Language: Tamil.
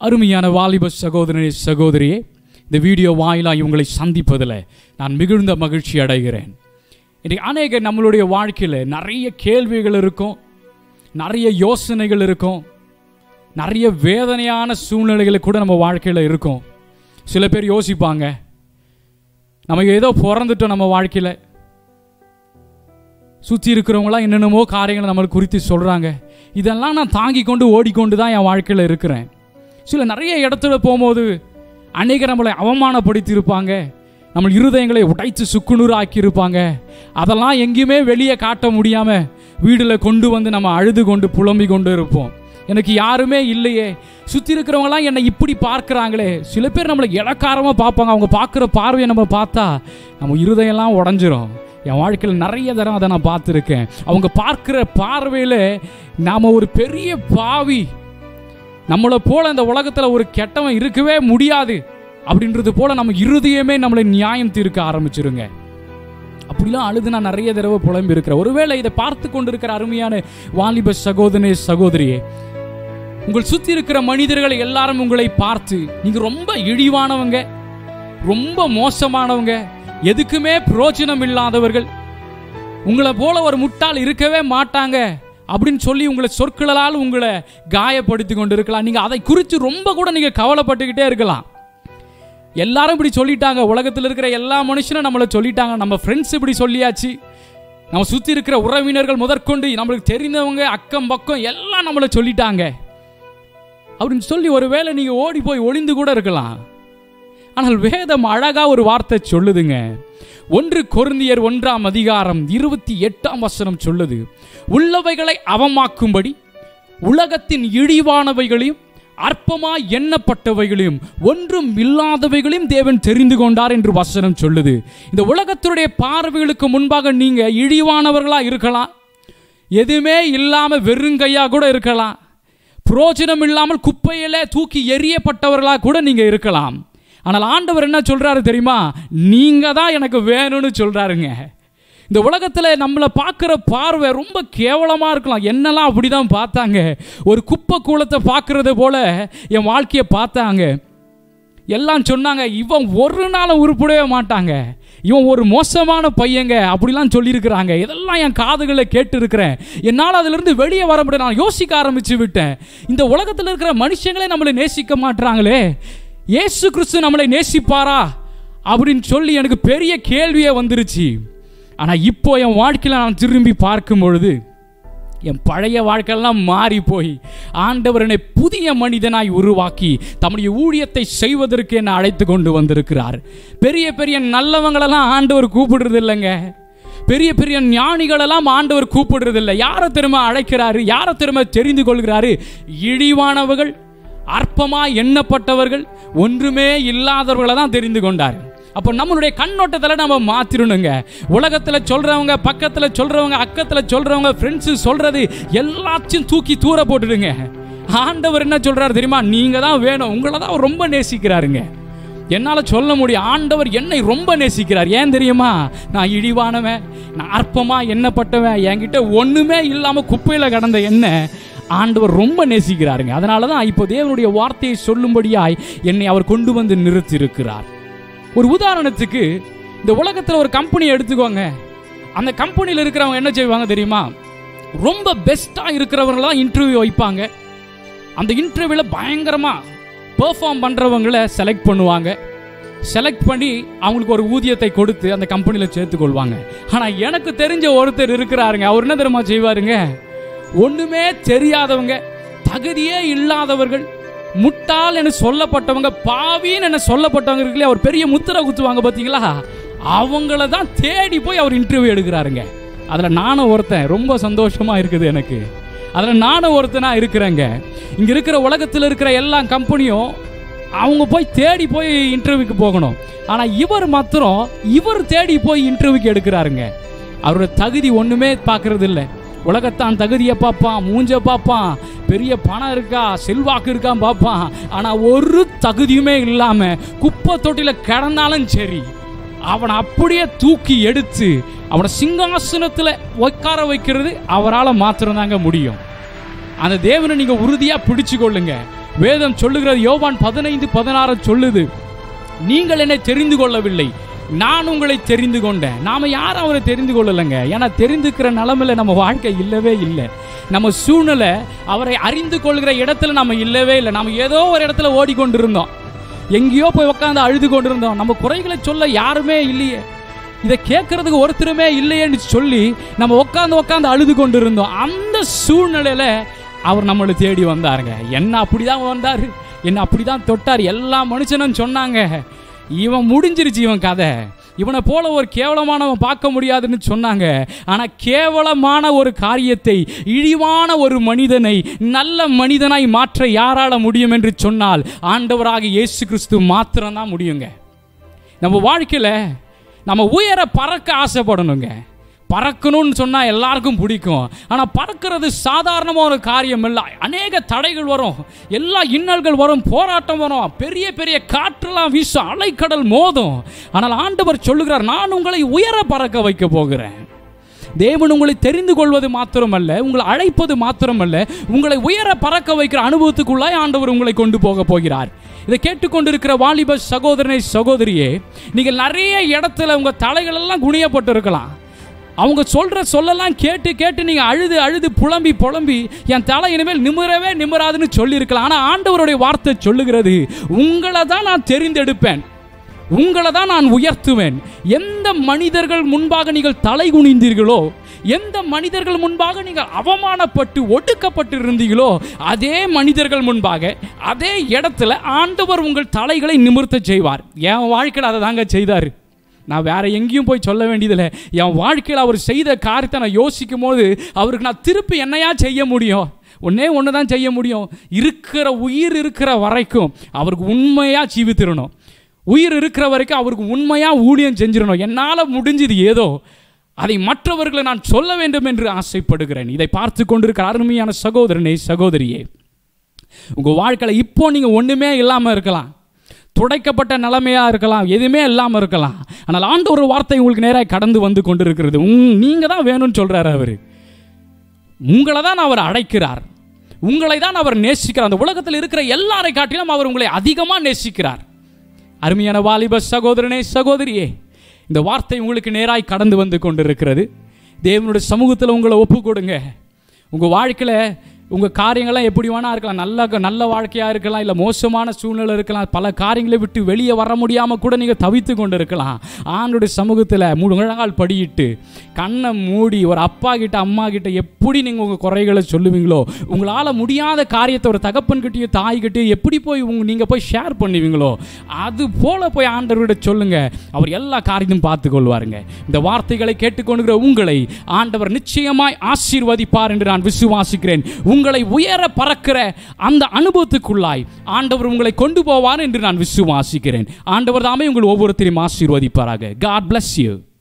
அருமையான வாலிப சகோதரனே சகோதரியே இந்த வீடியோ வாயிலாக உங்களை சந்திப்பதில் நான் மிகுந்த மகிழ்ச்சி அடைகிறேன் இன்றைக்கு அநேக நம்மளுடைய வாழ்க்கையில் நிறைய கேள்விகள் இருக்கும் நிறைய யோசனைகள் இருக்கும் நிறைய வேதனையான சூழ்நிலைகள் கூட நம்ம வாழ்க்கையில் இருக்கும் சில பேர் யோசிப்பாங்க நம்ம ஏதோ பிறந்துட்டோம் நம்ம வாழ்க்கையில் சுற்றி இருக்கிறவங்களாம் என்னென்னமோ காரியங்களை நம்மளுக்கு குறித்து சொல்கிறாங்க இதெல்லாம் நான் தாங்கி கொண்டு ஓடிக்கொண்டு தான் என் வாழ்க்கையில் இருக்கிறேன் சில நிறைய இடத்துல போகும்போது அநேகர் நம்மளை அவமானப்படுத்தி இருப்பாங்க நம்ம இருதயங்களை உடைத்து சுக்குநூறு ஆக்கியிருப்பாங்க அதெல்லாம் எங்கேயுமே வெளியே காட்ட முடியாமல் வீடில் கொண்டு வந்து நம்ம அழுது கொண்டு புலம்பி கொண்டு இருப்போம் எனக்கு யாருமே இல்லையே சுற்றி இருக்கிறவங்களாம் என்னை இப்படி பார்க்குறாங்களே சில பேர் நம்மளை இலக்காரமாக பார்ப்பாங்க அவங்க பார்க்குற பார்வையை நம்ம பார்த்தா நம்ம இருதயம்லாம் உடஞ்சிரும் என் வாழ்க்கையில் நிறைய தரம் அதை நான் பார்த்துருக்கேன் அவங்க பார்க்குற பார்வையில் நாம் ஒரு பெரிய பாவி நம்மளை போல இந்த உலகத்தில் ஒரு கெட்டவன் இருக்கவே முடியாது அப்படின்றது போல நம்ம இருதயமே நம்மளை நியாயம் தீர்க்க ஆரம்பிச்சிருங்க அப்படிலாம் அழுது நான் நிறைய தடவை புலம்பி இருக்கிறேன் ஒருவேளை இதை பார்த்து கொண்டிருக்கிற அருமையான வாலிப சகோதரனே சகோதரியே உங்கள் சுத்தி இருக்கிற மனிதர்கள் எல்லாரும் உங்களை பார்த்து நீங்க ரொம்ப இழிவானவங்க ரொம்ப மோசமானவங்க எதுக்குமே பிரயோஜனம் இல்லாதவர்கள் உங்களை போல ஒரு முட்டாள் இருக்கவே மாட்டாங்க அப்படின்னு சொல்லி உங்களை சொற்களால் உங்களை காயப்படுத்தி கொண்டு இருக்கலாம் நீங்க அதை குறித்து ரொம்ப கூட நீங்க கவலைப்பட்டுக்கிட்டே இருக்கலாம் எல்லாரும் இப்படி சொல்லிட்டாங்க உலகத்தில் இருக்கிற எல்லா மனுஷனும் நம்மளை சொல்லிட்டாங்க நம்ம ஃப்ரெண்ட்ஸ் இப்படி சொல்லியாச்சு நம்ம சுற்றி இருக்கிற உறவினர்கள் முதற்கொண்டு நம்மளுக்கு தெரிந்தவங்க அக்கம் பக்கம் எல்லாம் நம்மளை சொல்லிட்டாங்க அப்படின்னு சொல்லி ஒருவேளை நீங்கள் ஓடி போய் ஒளிந்து கூட இருக்கலாம் ஆனால் வேதம் அழகா ஒரு வார்த்தை சொல்லுதுங்க ஒன்று கொருந்தியர் ஒன்றாம் அதிகாரம் இருபத்தி எட்டாம் வசனம் சொல்லுது உள்ளவைகளை அவமாக்கும்படி உலகத்தின் இழிவானவைகளையும் அற்பமாய் எண்ணப்பட்டவைகளையும் ஒன்றும் இல்லாதவைகளையும் தேவன் தெரிந்து கொண்டார் என்று வசனம் சொல்லுது இந்த உலகத்தினுடைய பார்வைகளுக்கு முன்பாக நீங்க இழிவானவர்களா இருக்கலாம் எதுவுமே இல்லாம வெறுங்கையா கூட இருக்கலாம் புரோஜனம் இல்லாமல் குப்பையில தூக்கி எரியப்பட்டவர்களா கூட நீங்க இருக்கலாம் ஆனால் ஆண்டவர் என்ன சொல்றாரு தெரியுமா நீங்க தான் எனக்கு வேணும்னு சொல்றாருங்க இந்த உலகத்தில் நம்மளை பார்க்குற பார்வை ரொம்ப கேவலமாக இருக்கலாம் என்னெல்லாம் அப்படி தான் பார்த்தாங்க ஒரு குப்பை கூலத்தை பார்க்குறது போல என் வாழ்க்கையை பார்த்தாங்க எல்லாம் சொன்னாங்க இவன் ஒரு நாளும் உருப்படவே மாட்டாங்க இவன் ஒரு மோசமான பையங்க அப்படிலாம் சொல்லியிருக்கிறாங்க இதெல்லாம் என் காதுகளில் கேட்டு இருக்கிறேன் என்னால் அதிலிருந்து வெளியே வர முடியும் நான் யோசிக்க ஆரம்பித்து விட்டேன் இந்த உலகத்தில் இருக்கிற மனுஷங்களே நம்மளை நேசிக்க மாட்டாங்களே ஏசு கிறிஸ்து நம்மளை நேசிப்பாரா அப்படின்னு சொல்லி எனக்கு பெரிய கேள்வியே வந்துருச்சு ஆனால் இப்போ என் வாழ்க்கையில் நான் திரும்பி பார்க்கும் பொழுது என் பழைய வாழ்க்கையெல்லாம் மாறி போய் ஆண்டவர் என்னை புதிய மனிதனாய் உருவாக்கி தம்முடைய ஊழியத்தை செய்வதற்கு என்னை அழைத்து கொண்டு வந்திருக்கிறார் பெரிய பெரிய நல்லவங்களெல்லாம் ஆண்டவர் கூப்பிடுறது இல்லைங்க பெரிய பெரிய ஞானிகளெல்லாம் ஆண்டவர் கூப்பிடுறது இல்லை யாரை திரும்ப அழைக்கிறாரு யாரை திரும்ப தெரிந்து கொள்கிறாரு இழிவானவர்கள் அற்பமாக எண்ணப்பட்டவர்கள் ஒன்றுமே இல்லாதவர்களை தான் தெரிந்து கொண்டார் அப்போ நம்மளுடைய கண்ணோட்டத்தில் நம்ம மாற்றிடணுங்க உலகத்தில் சொல்கிறவங்க பக்கத்தில் சொல்கிறவங்க அக்கத்தில் சொல்கிறவங்க ஃப்ரெண்ட்ஸு சொல்கிறது எல்லாத்தையும் தூக்கி தூர போட்டுடுங்க ஆண்டவர் என்ன சொல்கிறாரு தெரியுமா நீங்கள் தான் வேணும் உங்களை தான் அவர் ரொம்ப நேசிக்கிறாருங்க என்னால் சொல்ல முடியும் ஆண்டவர் என்னை ரொம்ப நேசிக்கிறார் ஏன் தெரியுமா நான் இழிவானவன் நான் அற்பமாக எண்ணப்பட்டவன் என்கிட்ட ஒன்றுமே இல்லாமல் குப்பையில் கடந்த என்ன ஆண்டவர் ரொம்ப நேசிக்கிறாருங்க அதனால தான் இப்போ தேவனுடைய வார்த்தையை சொல்லும்படியாய் என்னை அவர் கொண்டு வந்து நிறுத்தியிருக்கிறார் ஒரு உதாரணத்துக்கு இந்த உலகத்தில் ஒரு கம்பெனி எடுத்துக்கோங்க அந்த கம்பெனியில் இருக்கிறவங்க என்ன செய்வாங்க தெரியுமா ரொம்ப பெஸ்ட்டாக இருக்கிறவங்களாம் இன்டர்வியூ வைப்பாங்க அந்த இன்டர்வியூவில் பயங்கரமாக பெர்ஃபார்ம் பண்ணுறவங்கள செலக்ட் பண்ணுவாங்க செலக்ட் பண்ணி அவங்களுக்கு ஒரு ஊதியத்தை கொடுத்து அந்த கம்பெனியில் சேர்த்துக்கொள்வாங்க ஆனால் எனக்கு தெரிஞ்ச ஒருத்தர் இருக்கிறாருங்க அவர் என்ன தெரியுமா செய்வாருங்க ஒன்றுமே தெரியாதவங்க தகுதியே இல்லாதவர்கள் முட்டாள் என சொல்லப்பட்டவங்க பாவின்னு என சொல்லப்பட்டவங்க இருக்குல்லையா அவர் பெரிய முத்திரை குத்துவாங்க பார்த்தீங்களா அவங்கள தான் தேடி போய் அவர் இன்டர்வியூ எடுக்கிறாருங்க அதில் நானும் ஒருத்தன் ரொம்ப சந்தோஷமாக இருக்குது எனக்கு அதில் நானும் ஒருத்தனாக இருக்கிறேங்க இங்கே இருக்கிற உலகத்தில் இருக்கிற எல்லா கம்பெனியும் அவங்க போய் தேடி போய் இன்டர்வியூக்கு போகணும் ஆனால் இவர் மாத்திரம் இவர் தேடி போய் இன்டர்வியூக்கு எடுக்கிறாருங்க அவரோட தகுதி ஒன்றுமே பார்க்கறது இல்லை உலகத்தான் தகுதியை பார்ப்பான் மூஞ்ச பார்ப்பான் பெரிய பணம் இருக்கா செல்வாக்கு இருக்கான் பார்ப்பான் ஆனால் ஒரு தகுதியுமே இல்லாமல் குப்பை தொட்டியில் கிடந்தாலும் சரி அவனை அப்படியே தூக்கி எடுத்து அவனை சிங்காசனத்தில் உட்கார வைக்கிறது அவரால் மாத்திரம்தாங்க முடியும் அந்த தேவனை நீங்கள் உறுதியாக பிடிச்சு கொள்ளுங்க வேதம் சொல்லுகிறது யோவான் பதினைந்து பதினாறு சொல்லுது நீங்கள் என்னை தெரிந்து கொள்ளவில்லை நான் உங்களை தெரிந்து கொண்டேன் நாம யாரும் அவரை தெரிந்து கொள்ளலைங்க ஏன்னா தெரிந்துக்கிற நிலமையில நம்ம வாழ்க்கை இல்லவே இல்லை நம்ம சூழ்நிலை அவரை அறிந்து கொள்கிற இடத்துல நம்ம இல்லவே இல்லை நம்ம ஏதோ ஒரு இடத்துல ஓடிக்கொண்டிருந்தோம் எங்கேயோ போய் உட்காந்து அழுது கொண்டிருந்தோம் நம்ம குறைகளை சொல்ல யாருமே இல்லையே இதை கேட்கறதுக்கு ஒருத்தருமே இல்லையேன்னு சொல்லி நம்ம உட்காந்து உட்காந்து அழுது கொண்டு இருந்தோம் அந்த சூழ்நிலையில அவர் நம்மளை தேடி வந்தாருங்க என்ன அப்படிதான் வந்தாரு என்ன அப்படிதான் தொட்டார் எல்லா மனுஷனும் சொன்னாங்க இவன் முடிஞ்சிருச்சு இவன் கதை இவனை போல ஒரு கேவலமானவன் பார்க்க முடியாதுன்னு சொன்னாங்க ஆனா கேவலமான ஒரு காரியத்தை இழிவான ஒரு மனிதனை நல்ல மனிதனாய் மாற்ற யாரால முடியும் என்று சொன்னால் ஆண்டவராக இயேசு கிறிஸ்து மாத்திரம்தான் முடியுங்க நம்ம வாழ்க்கையில நம்ம உயர பறக்க ஆசைப்படணுங்க பறக்கணும்னு சொன்னால் எல்லாருக்கும் பிடிக்கும் ஆனால் பறக்கிறது சாதாரணமான ஒரு காரியம் இல்லை அநேக தடைகள் வரும் எல்லா இன்னல்கள் வரும் போராட்டம் வரும் பெரிய பெரிய காற்றெல்லாம் வீசும் அலைக்கடல் மோதும் ஆனால் ஆண்டவர் சொல்லுகிறார் நான் உங்களை உயர பறக்க வைக்க போகிறேன் தேவன் உங்களை தெரிந்து கொள்வது மாத்திரமல்ல உங்களை அழைப்பது மாத்திரமல்ல உங்களை உயர பறக்க வைக்கிற அனுபவத்துக்குள்ளாய் ஆண்டவர் உங்களை கொண்டு போக போகிறார் இதை கேட்டுக்கொண்டிருக்கிற வாலிப சகோதரனை சகோதரியே நீங்கள் நிறைய இடத்துல உங்க தலைகள் எல்லாம் குனியப்பட்டு இருக்கலாம் அவங்க சொல்ற சொல்லலாம் கேட்டு கேட்டு நீங்க அழுது அழுது புலம்பி புலம்பி என் தலை இனிமேல் நிமிரவே நிமிராதுன்னு சொல்லியிருக்கலாம் ஆனா ஆண்டவருடைய வார்த்தை சொல்லுகிறது உங்களை தான் நான் தெரிந்தெடுப்பேன் உங்களை தான் நான் உயர்த்துவேன் எந்த மனிதர்கள் முன்பாக நீங்கள் தலை குனிந்தீர்களோ எந்த மனிதர்கள் முன்பாக நீங்கள் அவமானப்பட்டு ஒடுக்கப்பட்டு இருந்தீங்களோ அதே மனிதர்கள் முன்பாக அதே இடத்துல ஆண்டவர் உங்கள் தலைகளை நிமிர்த்த செய்வார் என் வாழ்க்கையில் அதை தாங்க செய்தார் நான் வேற எங்கேயும் போய் சொல்ல வேண்டியதில்லை என் வாழ்க்கையில் அவர் செய்த காரியத்தை நான் யோசிக்கும் போது அவருக்கு நான் திருப்பி என்னையா செய்ய முடியும் ஒன்னே ஒன்று தான் செய்ய முடியும் இருக்கிற உயிர் இருக்கிற வரைக்கும் அவருக்கு உண்மையாக ஜீவித்திரணும் உயிர் இருக்கிற வரைக்கும் அவருக்கு உண்மையாக ஊழியம் செஞ்சிடணும் என்னால் முடிஞ்சது ஏதோ அதை மற்றவர்களை நான் சொல்ல வேண்டும் என்று ஆசைப்படுகிறேன் இதை பார்த்து கொண்டிருக்கிற அருமையான சகோதரனே சகோதரியே உங்கள் வாழ்க்கையில் இப்போ நீங்கள் ஒன்றுமே இல்லாமல் இருக்கலாம் துடைக்கப்பட்ட நிலைமையாக இருக்கலாம் எதுவுமே இல்லாமல் இருக்கலாம் ஆனால் ஆண்டு ஒரு வார்த்தை உங்களுக்கு நேராக கடந்து வந்து கொண்டிருக்கிறது உங் நீங்கள் தான் வேணும்னு சொல்கிறாரு அவர் உங்களை தான் அவர் அழைக்கிறார் உங்களை தான் அவர் நேசிக்கிறார் அந்த உலகத்தில் இருக்கிற எல்லாரை காட்டிலும் அவர் உங்களை அதிகமாக நேசிக்கிறார் அருமையான வாலிப சகோதரனே சகோதரியே இந்த வார்த்தை உங்களுக்கு நேராய் கடந்து வந்து கொண்டிருக்கிறது தேவனுடைய சமூகத்தில் உங்களை ஒப்பு கொடுங்க உங்கள் வாழ்க்கையில் உங்கள் காரியங்கள்லாம் எப்படி வேணா இருக்கலாம் நல்ல நல்ல வாழ்க்கையாக இருக்கலாம் இல்லை மோசமான சூழ்நிலை இருக்கலாம் பல காரியங்களை விட்டு வெளியே வர முடியாமல் கூட நீங்கள் தவித்து கொண்டு இருக்கலாம் ஆண்டுடைய சமூகத்தில் முழங்கால் படியிட்டு கண்ணை மூடி ஒரு அப்பா கிட்ட அம்மா கிட்ட எப்படி நீங்கள் உங்கள் குறைகளை சொல்லுவீங்களோ உங்களால் முடியாத காரியத்தை ஒரு தகப்பன்கிட்டயோ தாய்கிட்டயோ எப்படி போய் உங்க நீங்கள் போய் ஷேர் பண்ணுவீங்களோ அது போல போய் ஆண்டவர்கிட்ட சொல்லுங்க அவர் எல்லா காரியத்தையும் பார்த்து கொள்வாருங்க இந்த வார்த்தைகளை கேட்டுக்கொண்டுகிற உங்களை ஆண்டவர் நிச்சயமாய் ஆசீர்வதிப்பார் என்று நான் விசுவாசிக்கிறேன் உங்களை உயர பறக்கிற அந்த அனுபவத்துக்குள்ளாய் ஆண்டவர் உங்களை கொண்டு போவார் என்று நான் விசுவாசிக்கிறேன் ஆண்டவர் தாமே உங்கள் ஒவ்வொருத்தரையும் ஆசீர்வதிப்பாராக காட் bless you